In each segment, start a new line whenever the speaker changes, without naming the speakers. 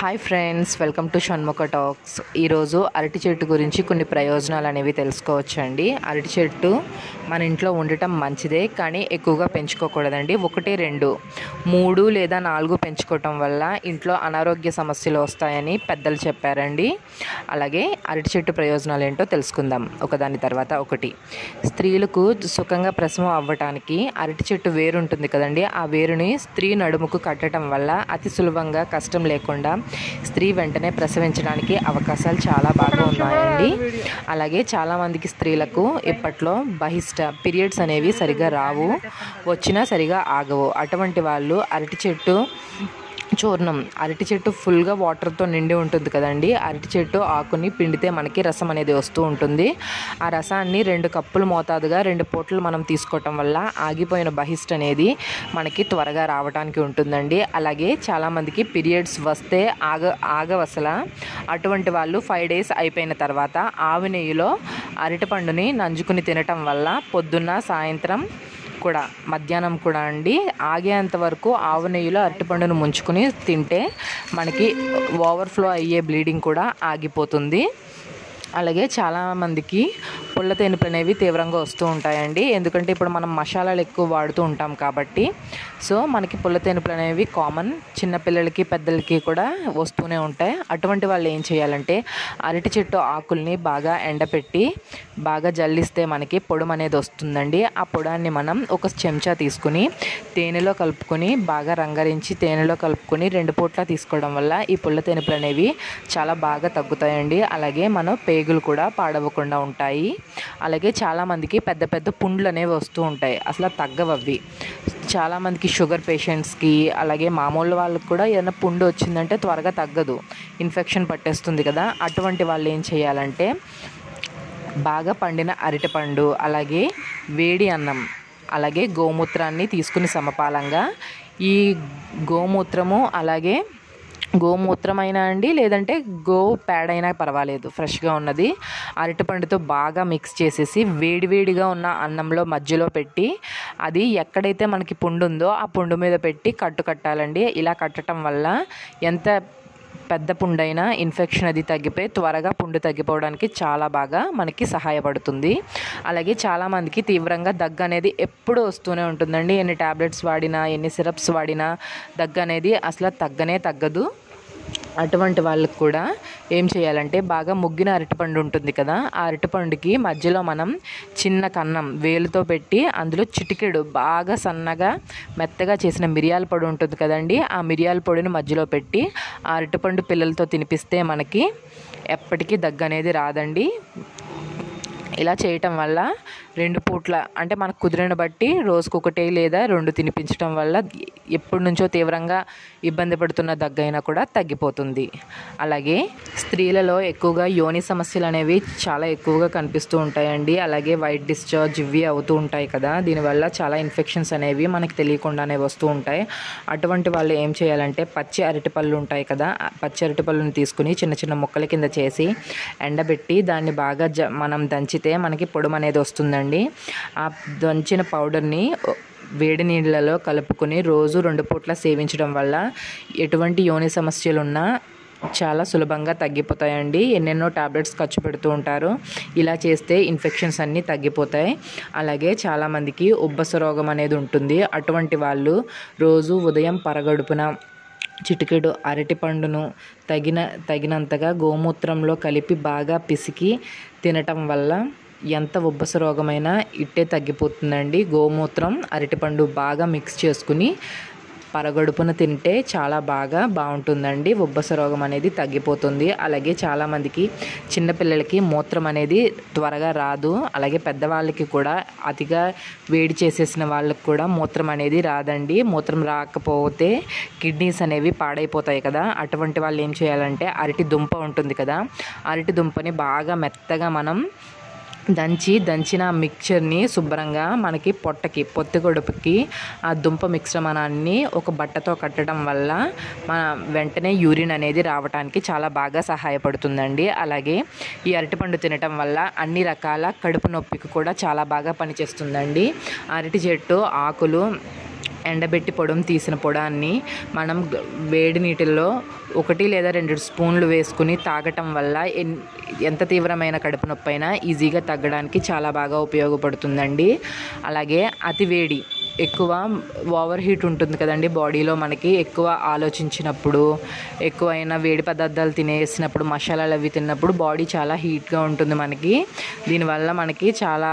hi friends welcome to Shanmukha talks ఈరోజు అరటి చెట్టు గురించి కొన్ని ప్రయోజనాలు అనేవి తెలుసుకోవచ్చండి అరటి చెట్టు మన ఇంట్లో ఉండటం మంచిదే కానీ ఎక్కువగా పెంచుకోకూడదండి ఒకటి రెండు మూడు లేదా నాలుగు పెంచుకోవటం వల్ల ఇంట్లో అనారోగ్య సమస్యలు వస్తాయని పెద్దలు చెప్పారండి అలాగే అరటి చెట్టు ప్రయోజనాలు ఏంటో తెలుసుకుందాం ఒకదాని తర్వాత ఒకటి స్త్రీలకు సుఖంగా ప్రసవం అవ్వటానికి అరటి చెట్టు వేరు ఉంటుంది కదండి ఆ వేరుని స్త్రీ నడుముకు కట్టడం వల్ల అతి సులభంగా కష్టం లేకుండా స్త్రీ వెంటనే ప్రసవించడానికి అవకాశాలు చాలా బాగా ఉన్నాయండి అలాగే చాలామందికి స్త్రీలకు ఇప్పట్లో బహిష్ట పీరియడ్స్ అనేవి సరిగా రావు వచ్చినా సరిగా ఆగవు అటువంటి వాళ్ళు అరటి చెట్టు చూర్ణం అరటి చెట్టు ఫుల్గా వాటర్తో నిండి ఉంటుంది కదండి అరటి చెట్టు ఆకుని పిండితే మనకి రసం అనేది వస్తూ ఉంటుంది ఆ రసాన్ని రెండు కప్పులు మోతాదుగా రెండు పూటలు మనం తీసుకోవటం వల్ల ఆగిపోయిన బహిష్ట అనేది మనకి త్వరగా రావడానికి ఉంటుందండి అలాగే చాలామందికి పీరియడ్స్ వస్తే ఆగ ఆగవసల అటువంటి వాళ్ళు ఫైవ్ డేస్ అయిపోయిన తర్వాత ఆవు నెయ్యిలో అరటిపండుని నంజుకుని తినటం వల్ల పొద్దున్న సాయంత్రం కూడా మధ్యాహ్నం కూడా అండి ఆగేంత వరకు ఆవు నెయ్యిలో అరటిపండును ముంచుకుని తింటే మనకి ఓవర్ఫ్లో అయ్యే బ్లీడింగ్ కూడా ఆగిపోతుంది అలాగే చాలామందికి పుల్ల తేనుపులు అనేవి తీవ్రంగా వస్తూ ఉంటాయండి ఎందుకంటే ఇప్పుడు మనం మసాలాలు ఎక్కువ వాడుతూ ఉంటాం కాబట్టి సో మనకి పుల్ల తేనుపులు అనేవి కామన్ చిన్నపిల్లలకి పెద్దలకి కూడా వస్తూనే ఉంటాయి అటువంటి వాళ్ళు ఏం చేయాలంటే అరటి చెట్టు ఆకుల్ని బాగా ఎండపెట్టి బాగా జల్లిస్తే మనకి పొడం అనేది వస్తుందండి ఆ పొడాన్ని మనం ఒక చెంచా తీసుకుని తేనెలో కలుపుకొని బాగా రంగరించి తేనెలో కలుపుకొని రెండు పూట్ల తీసుకోవడం వల్ల ఈ పుల్ల తేనుపులు అనేవి చాలా బాగా తగ్గుతాయండి అలాగే మనం పేగులు కూడా పాడవకుండా ఉంటాయి అలాగే చాలామందికి పెద్ద పెద్ద పుండ్లు అనేవి వస్తూ ఉంటాయి అసలు తగ్గవు అవి చాలామందికి షుగర్ పేషెంట్స్కి అలాగే మామూలు వాళ్ళకి కూడా ఏదైనా పుండు వచ్చిందంటే త్వరగా తగ్గదు ఇన్ఫెక్షన్ పట్టేస్తుంది కదా అటువంటి వాళ్ళు ఏం చేయాలంటే బాగా పండిన అరటిపండు అలాగే వేడి అన్నం అలాగే గోమూత్రాన్ని తీసుకుని సమపాలంగా ఈ గోమూత్రము అలాగే గోమూత్రం అయినా అండి లేదంటే గో ప్యాడ్ అయినా పర్వాలేదు ఫ్రెష్గా ఉన్నది అరటిపండుతో బాగా మిక్స్ చేసేసి వేడివేడిగా ఉన్న అన్నంలో మధ్యలో పెట్టి అది ఎక్కడైతే మనకి పుండు ఉందో ఆ పుండు మీద పెట్టి కట్టు కట్టాలండి ఇలా కట్టడం వల్ల ఎంత పెద్ద పుండైనా ఇన్ఫెక్షన్ అది తగ్గిపోయి త్వరగా పుండు తగ్గిపోవడానికి చాలా బాగా మనకి సహాయపడుతుంది అలాగే చాలామందికి తీవ్రంగా దగ్గు అనేది ఎప్పుడు వస్తూనే ఉంటుందండి ఎన్ని ట్యాబ్లెట్స్ వాడినా ఎన్ని సిరప్స్ వాడినా దగ్గు అనేది అసలు తగ్గనే తగ్గదు అటువంటి వాళ్ళకి కూడా ఏం చేయాలంటే బాగా ముగ్గిన అరటిపండు ఉంటుంది కదా ఆ అరటిపండుకి మధ్యలో మనం చిన్న కన్నం వేలుతో పెట్టి అందులో చిటికెడు బాగా సన్నగా మెత్తగా చేసిన మిరియాల పొడి ఉంటుంది కదండి ఆ మిరియాల పొడిని మధ్యలో పెట్టి ఆ అరటిపండు పిల్లలతో తినిపిస్తే మనకి ఎప్పటికీ దగ్గు అనేది రాదండి ఇలా చేయటం వల్ల రెండు పూట్ల అంటే మనకు కుదిరిన బట్టి రోజుకు ఒకటి లేదా రెండు తినిపించడం వల్ల ఎప్పటి నుంచో తీవ్రంగా ఇబ్బంది పడుతున్న దగ్గైనా కూడా తగ్గిపోతుంది అలాగే స్త్రీలలో ఎక్కువగా యోని సమస్యలు అనేవి చాలా ఎక్కువగా కనిపిస్తూ ఉంటాయండి అలాగే వైట్ డిశ్చార్జ్ ఇవి అవుతూ ఉంటాయి కదా దీనివల్ల చాలా ఇన్ఫెక్షన్స్ అనేవి మనకి తెలియకుండానే వస్తూ ఉంటాయి అటువంటి వాళ్ళు ఏం చేయాలంటే పచ్చి అరటిపళ్ళు ఉంటాయి కదా ఆ పచ్చి అరటిపళ్ళుని తీసుకుని చిన్న చిన్న ముక్కల కింద చేసి ఎండబెట్టి దాన్ని బాగా జ మనం దంచితే మనకి పొడుము అనేది వస్తుందండి ఆ దంచిన పౌడర్ని వేడి నీళ్ళలో కలుపుకొని రోజు రెండు పూట్ల సేవించడం వల్ల ఎటువంటి యోని సమస్యలు ఉన్నా చాలా సులభంగా తగ్గిపోతాయండి ఎన్నెన్నో టాబ్లెట్స్ ఖర్చు పెడుతూ ఉంటారు ఇలా చేస్తే ఇన్ఫెక్షన్స్ అన్నీ తగ్గిపోతాయి అలాగే చాలామందికి ఉబ్బస రోగం అనేది ఉంటుంది అటువంటి వాళ్ళు రోజు ఉదయం పరగడుపున చిటికెడు అరటిపండును తగిన తగినంతగా గోమూత్రంలో కలిపి బాగా పిసికి తినటం వల్ల ఎంత ఉబ్బస రోగమైనా ఇట్టే తగ్గిపోతుందండి గోమూత్రం అరటిపండు బాగా మిక్స్ చేసుకుని పరగడుపున తింటే చాలా బాగా బాగుంటుందండి ఉబ్బస రోగం అనేది తగ్గిపోతుంది అలాగే చాలామందికి చిన్నపిల్లలకి మూత్రం అనేది త్వరగా రాదు అలాగే పెద్దవాళ్ళకి కూడా అతిగా వేడి చేసేసిన వాళ్ళకి కూడా మూత్రం అనేది రాదండి మూత్రం రాకపోతే కిడ్నీస్ అనేవి పాడైపోతాయి కదా అటువంటి వాళ్ళు ఏం చేయాలంటే అరటి దుంప ఉంటుంది కదా అరటి దుంపని బాగా మెత్తగా మనం దంచి దంచిన మిక్చర్ని శుభ్రంగా మనకి పొట్టకి పొత్తి గొడుపుకి ఆ దుంప మిశ్రమాన్ని ఒక బట్టతో కట్టడం వల్ల మన వెంటనే యూరిన్ అనేది రావడానికి చాలా బాగా సహాయపడుతుందండి అలాగే ఈ అరటిపండు తినటం వల్ల అన్ని రకాల కడుపు నొప్పికి కూడా చాలా బాగా పనిచేస్తుందండి అరటి చెట్టు ఆకులు ఎండబెట్టి పొడం తీసిన పొడాన్ని మనం గ- వేడి నీటిల్లో ఒకటి లేదా రెండు స్పూన్లు వేసుకుని తాగటం వల్ల ఎన్- ఎంత తీవ్రమైన కడుపు నొప్పి అయినా ఈజీగా తగ్గడానికి చాలా బాగా ఉపయోగపడుతుందండి అలాగే అతి వేడి ఎక్కువ ఓవర్ హీట్ ఉంటుంది కదండి బాడీలో మనకి ఎక్కువ ఆలోచించినప్పుడు ఎక్కువైన వేడి పదార్థాలు తినేసినప్పుడు మసాలాలు అవి తిన్నప్పుడు బాడీ చాలా హీట్గా ఉంటుంది మనకి దీనివల్ల మనకి చాలా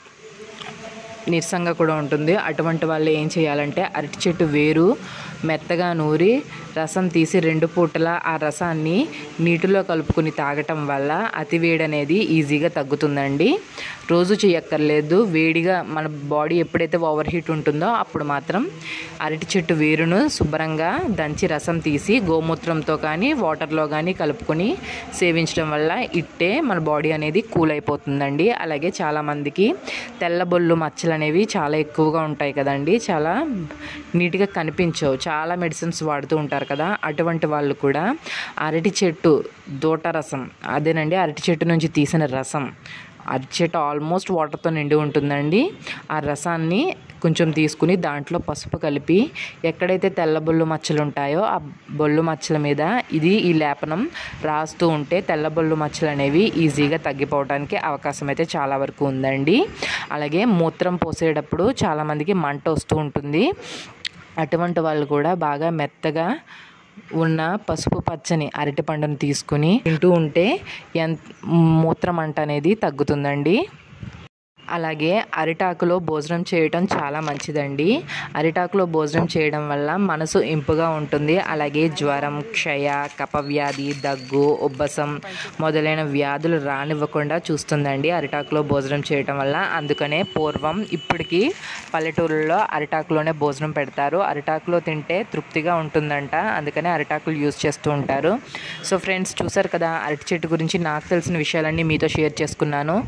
నీరసంగా కూడా ఉంటుంది అటువంటి వాళ్ళు ఏం చేయాలంటే అరటి చెట్టు వేరు మెత్తగా నూరి రసం తీసి రెండు పూటల ఆ రసాన్ని నీటిలో కలుపుకొని తాగటం వల్ల అతి వేడి అనేది ఈజీగా తగ్గుతుందండి రోజు చేయక్కర్లేదు వేడిగా మన బాడీ ఎప్పుడైతే ఓవర్ హీట్ ఉంటుందో అప్పుడు మాత్రం అరటి చెట్టు వేరును శుభ్రంగా దంచి రసం తీసి గోమూత్రంతో కానీ వాటర్లో కానీ కలుపుకొని సేవించడం వల్ల ఇట్టే మన బాడీ అనేది కూల్ అయిపోతుందండి అలాగే చాలామందికి తెల్లబొల్లు మచ్చలు అనేవి చాలా ఎక్కువగా ఉంటాయి కదండి చాలా నీట్గా కనిపించవు చాలా మెడిసిన్స్ వాడుతూ ఉంటారు కదా అటువంటి వాళ్ళు కూడా అరటి చెట్టు దూట రసం అదేనండి అరటి చెట్టు నుంచి తీసిన రసం అరటి చెట్టు ఆల్మోస్ట్ వాటర్తో నిండి ఉంటుందండి ఆ రసాన్ని కొంచెం తీసుకుని దాంట్లో పసుపు కలిపి ఎక్కడైతే తెల్ల బొల్లు మచ్చలు ఉంటాయో ఆ బొల్లు మచ్చల మీద ఇది ఈ లేపనం రాస్తూ ఉంటే తెల్ల బొల్లు మచ్చలు అనేవి ఈజీగా తగ్గిపోవడానికి అవకాశం అయితే చాలా వరకు ఉందండి అలాగే మూత్రం పోసేటప్పుడు చాలామందికి మంట వస్తూ ఉంటుంది అటువంటి వాళ్ళు కూడా బాగా మెత్తగా ఉన్న పసుపు పచ్చని అరటి పండును తీసుకుని తింటూ ఉంటే ఎంత మూత్రం మంట అనేది తగ్గుతుందండి అలాగే అరిటాకులో భోజనం చేయటం చాలా మంచిదండి అరిటాకులో భోజనం చేయడం వల్ల మనసు ఇంపుగా ఉంటుంది అలాగే జ్వరం క్షయ కపవ్యాధి దగ్గు ఉబ్బసం మొదలైన వ్యాధులు రానివ్వకుండా చూస్తుందండి అరిటాకులో భోజనం చేయటం వల్ల అందుకనే పూర్వం ఇప్పటికీ పల్లెటూరులో అరిటాకులోనే భోజనం పెడతారు అరిటాకులో తింటే తృప్తిగా ఉంటుందంట అందుకనే అరిటాకులు యూజ్ చేస్తూ ఉంటారు సో ఫ్రెండ్స్ చూసారు కదా అరటి చెట్టు గురించి నాకు తెలిసిన విషయాలన్నీ మీతో షేర్ చేసుకున్నాను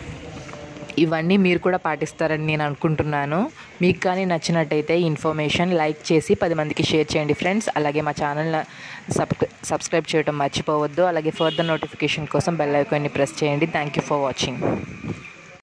ఇవన్నీ మీరు కూడా పాటిస్తారని నేను అనుకుంటున్నాను మీకు కానీ నచ్చినట్టయితే ఈ ఇన్ఫర్మేషన్ లైక్ చేసి పది మందికి షేర్ చేయండి ఫ్రెండ్స్ అలాగే మా ఛానల్ సబ్స్క్రైబ్ చేయడం మర్చిపోవద్దు అలాగే ఫర్దర్ నోటిఫికేషన్ కోసం బెల్ ఐకాన్ని ప్రెస్ చేయండి థ్యాంక్ యూ ఫర్ వాచింగ్